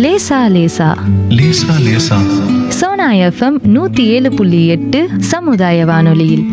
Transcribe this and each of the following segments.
லேசா லேசா லேசா லேசா சோனா எஃப்எம் நூத்தி ஏழு புள்ளி எட்டு சமுதாய வானொலியில்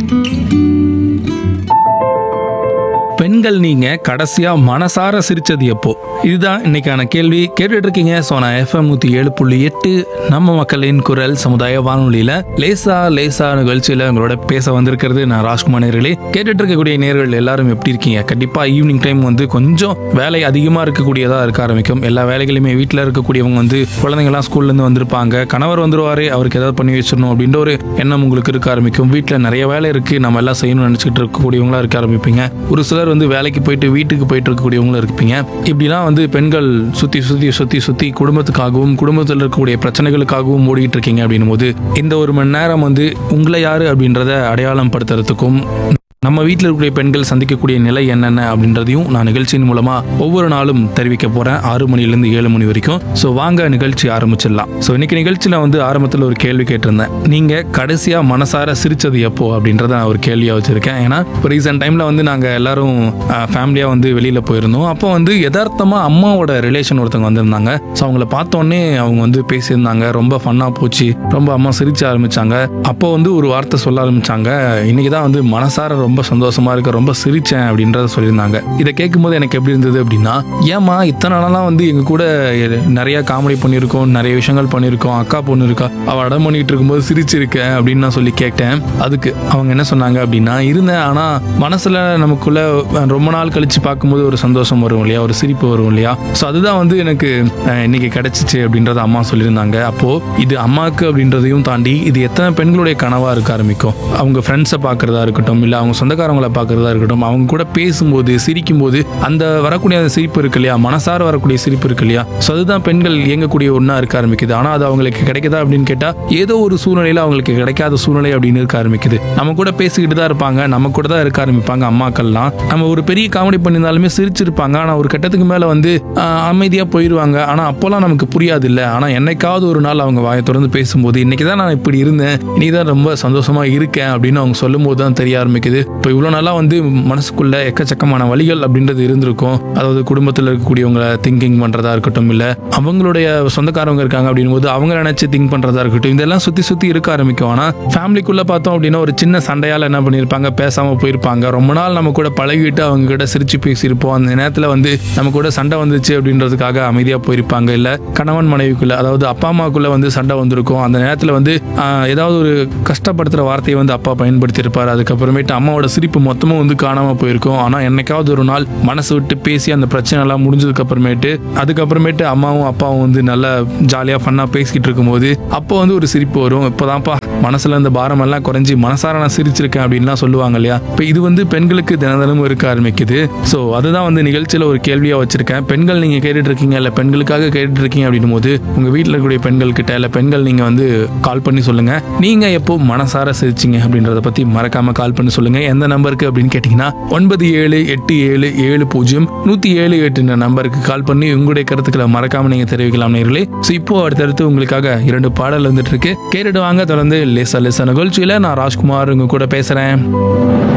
பெண்கள் நீங்க கடைசியா மனசார சிரிச்சது எப்போ இதுதான் இன்னைக்கான கேள்வி கேட்டுட்டு இருக்கீங்க சோனா எஃப்எம் நூத்தி ஏழு புள்ளி எட்டு நம்ம மக்களின் குரல் சமுதாய வானொலியில லேசா லேசா நிகழ்ச்சியில உங்களோட பேச வந்திருக்கிறது நான் ராஜ்குமார் நேர்களே கேட்டுட்டு இருக்கக்கூடிய நேர்கள் எல்லாரும் எப்படி இருக்கீங்க கண்டிப்பா ஈவினிங் டைம் வந்து கொஞ்சம் வேலை அதிகமா இருக்கக்கூடியதா இருக்க ஆரம்பிக்கும் எல்லா வேலைகளையுமே வீட்டில் இருக்கக்கூடியவங்க வந்து குழந்தைங்கலாம் ஸ்கூல்ல இருந்து வந்திருப்பாங்க கணவர் வந்துருவாரு அவருக்கு ஏதாவது பண்ணி வச்சிடணும் அப்படின்ற ஒரு எண்ணம் உங்களுக்கு இருக்க ஆரம்பிக்கும் வீட்டில் நிறைய வேலை இருக்கு நம்ம எல்லாம் செய்யணும்னு நினைச்சிட்டு இருக்கக்கூடியவங்களா இருக்க ஆரம்பிப்பீங்க ஒரு சிலர் வந்து வேலைக்கு போயிட்டு வீட்டுக்கு போயிட்டு இருக்கக்கூடியவங்களும் இருப்பீங்க இப்படிலாம் வந்து பெண்கள் சுத்தி சுத்தி சுத்தி சுத்தி குடும்பத்துக்காகவும் குடும்பத்தில் இருக்கக்கூடிய பிரச்சனைகளுக்காகவும் ஓடிட்டு இருக்கீங்க அப்படின்னும் போது இந்த ஒரு மணி நேரம் வந்து உங்களை யாரு அப்படின்றத அடையாளம் படுத்துறதுக்கும் நம்ம வீட்டில் இருக்கக்கூடிய பெண்கள் சந்திக்கக்கூடிய நிலை என்னென்ன அப்படின்றதையும் நான் நிகழ்ச்சியின் மூலமா ஒவ்வொரு நாளும் தெரிவிக்க போறேன் ஆறு மணிலேருந்து ஏழு மணி வரைக்கும் ஸோ வாங்க நிகழ்ச்சி ஆரம்பிச்சிடலாம் ஸோ இன்னைக்கு நிகழ்ச்சியில் வந்து ஆரம்பத்தில் ஒரு கேள்வி கேட்டிருந்தேன் நீங்க கடைசியா மனசார சிரிச்சது எப்போ அப்படின்றத நான் ஒரு கேள்வியா வச்சிருக்கேன் ஏன்னா இப்போ ரீசெண்ட் டைம்ல வந்து நாங்க எல்லாரும் ஃபேமிலியா வந்து வெளியில போயிருந்தோம் அப்போ வந்து யதார்த்தமா அம்மாவோட ரிலேஷன் ஒருத்தவங்க வந்திருந்தாங்க ஸோ அவங்கள பார்த்தோன்னே அவங்க வந்து பேசியிருந்தாங்க ரொம்ப ஃபன்னா போச்சு ரொம்ப அம்மா சிரிச்ச ஆரம்பிச்சாங்க அப்போ வந்து ஒரு வார்த்தை சொல்ல ஆரம்பிச்சாங்க இன்னைக்கு தான் வந்து மனசார ரொம்ப சந்தோஷமா இருக்க ரொம்ப சிரிச்சேன் அப்படின்றத சொல்லியிருந்தாங்க இதை கேட்கும்போது எனக்கு எப்படி இருந்தது அப்படின்னா ஏமா இத்தனை நாளெல்லாம் வந்து எங்க கூட நிறைய காமெடி பண்ணியிருக்கோம் நிறைய விஷயங்கள் பண்ணியிருக்கோம் அக்கா பொண்ணு இருக்கா அவ அடம் பண்ணிட்டு இருக்கும்போது சிரிச்சிருக்கேன் அப்படின்னு நான் சொல்லி கேட்டேன் அதுக்கு அவங்க என்ன சொன்னாங்க அப்படின்னா இருந்தேன் ஆனா மனசுல நமக்குள்ள ரொம்ப நாள் கழிச்சு பார்க்கும்போது ஒரு சந்தோஷம் வரும் இல்லையா ஒரு சிரிப்பு வரும் இல்லையா ஸோ அதுதான் வந்து எனக்கு அஹ், இன்னைக்கு கிடைச்சிச்சு அப்படின்றத அம்மா சொல்லியிருந்தாங்க அப்போ இது அம்மாவுக்கு அப்படின்றதையும் தாண்டி இது எத்தனை பெண்களுடைய கனவா இருக்க ஆரம்பிக்கும் அவங்க ஃப்ரெண்ட்ஸை பார்க்கறதா இருக்கட்டும் இல்லை அவங்க சொந்தக்காரங்களை பார்க்கறதா இருக்கட்டும் அவங்க கூட பேசும்போது சிரிக்கும்போது அந்த வரக்கூடிய அந்த சிரிப்பு இருக்கு இல்லையா மனசார வரக்கூடிய சிரிப்பு இருக்கு இல்லையா ஸோ அதுதான் பெண்கள் இயங்கக்கூடிய ஒன்றா இருக்க ஆரம்பிக்குது ஆனால் அது அவங்களுக்கு கிடைக்குதா அப்படின்னு கேட்டால் ஏதோ ஒரு சூழ்நிலையில் அவங்களுக்கு கிடைக்காத சூழ்நிலை அப்படின்னு இருக்க ஆரம்பிக்குது நம்ம கூட பேசிக்கிட்டு தான் இருப்பாங்க நம்ம கூட தான் இருக்க ஆரம்பிப்பாங்க அம்மாக்கள்லாம் நம்ம ஒரு பெரிய காமெடி பண்ணியிருந்தாலுமே சிரிச்சிருப்பாங்க ஆனால் ஒரு கட்டத்துக்கு மேலே வந்து அமைதியாக போயிடுவாங்க ஆனால் அப்போல்லாம் நமக்கு புரியாது இல்லை ஆனால் என்னைக்காவது ஒரு நாள் அவங்க வாயை திறந்து பேசும்போது இன்னைக்கு தான் நான் இப்படி இருந்தேன் இன்னைக்கு தான் ரொம்ப சந்தோஷமா இருக்கேன் அப்படின்னு அவங்க சொல்லும் போது தான் தெரிய ஆரம்பிக்குது இப்போ இவ்வளோ நாளாக வந்து மனசுக்குள்ள எக்கச்சக்கமான வழிகள் அப்படின்றது இருந்திருக்கும் அதாவது குடும்பத்தில் இருக்கக்கூடியவங்க திங்கிங் பண்ணுறதா இருக்கட்டும் இல்லை அவங்களுடைய சொந்தக்காரவங்க இருக்காங்க அப்படின் போது அவங்க நினைச்சு திங்க் பண்ணுறதா இருக்கட்டும் இதெல்லாம் சுற்றி சுற்றி இருக்க ஆரம்பிக்கும் ஆனால் ஃபேமிலிக்குள்ளே பார்த்தோம் அப்படின்னா ஒரு சின்ன சண்டையால் என்ன பண்ணியிருப்பாங்க பேசாமல் போயிருப்பாங்க ரொம்ப நாள் நம்ம கூட பழகிட்டு அவங்க கிட்ட சிரிச்சு பேசியிருப்போம் அந்த நேரத்தில் வந்து நம்ம கூட சண்டை வந்துச்சு அப்படின்றதுக்காக அமைதியாக போயிருப்பாங்க இல்லை கணவன் மனைவிக்குள்ள அதாவது அப்பா அம்மாக்குள்ள வந்து சண்டை வந்திருக்கும் அந்த நேரத்தில் வந்து ஆஹ், ஏதாவது ஒரு கஷ்டப்படுத்துகிற வார்த்தையை வந்து அப்பா பயன்படுத்தியிருப்பார் அதுக்கப்புறமேட்டு அம்மாவோட சிரிப்பு மொத்தமும் வந்து காணாமல் போயிருக்கும் ஆனால் என்னைக்காவது ஒரு நாள் மனசு விட்டு பேசி அந்த பிரச்சனை எல்லாம் முடிஞ்சதுக்கு அப்புறமேட்டு அதுக்கப்புறமேட்டு அம்மாவும் அப்பாவும் வந்து நல்லா ஜாலியாக ஃபன்னாக பேசிக்கிட்டு இருக்கும்போது அப்போ வந்து ஒரு சிரிப்பு வரும் இப்போதான்ப்பா மனசுல இந்த பாரம் எல்லாம் குறைஞ்சி மனசார நான் சிரிச்சிருக்கேன் அப்படின்லாம் சொல்லுவாங்க இல்லையா இப்போ இது வந்து பெண்களுக்கு தினம் தினமும் இருக்க ஆரம்பிக்குது ஸோ அதுதான் வந்து நிகழ்ச்சியில் ஒரு கேள்வியா வச்சிருக்கேன் பெண்கள் நீங்க கேட்டுட்டு இருக்கீங்க இல்லை பெண்களுக்காக கேட்டுட்டு இருக்கீங்க அப்படின்னும் போது உங்க வீட்டில் இருக்கக்கூடிய பெண்கள் கிட்ட இல்லை பெண்கள் நீங்க வந்து கால் பண்ணி சொல்லுங்க நீங்க எப்போ மனசார சிரிச்சிங்க அப்படின்றத பத்தி மறக்காம கால் பண்ணி சொல்லுங்க எந்த நம்பருக்கு அப்படின்னு கேட்டீங்கன்னா ஒன்பது ஏழு எட்டு ஏழு ஏழு பூஜ்ஜியம் நூத்தி ஏழு எட்டு நம்பருக்கு கால் பண்ணி உங்களுடைய கருத்துக்களை மறக்காம நீங்க தெரிவிக்கலாம் நேர்களே ஸோ இப்போ அடுத்தடுத்து உங்களுக்காக இரண்டு பாடல் வந்துட்டு இருக்கு கேட்டுட்டு வாங்க தொடர்ந்து லேசா லேசா நிகழ்ச்சியில நான் ராஜ்குமார் உங்க கூட பேசுறேன்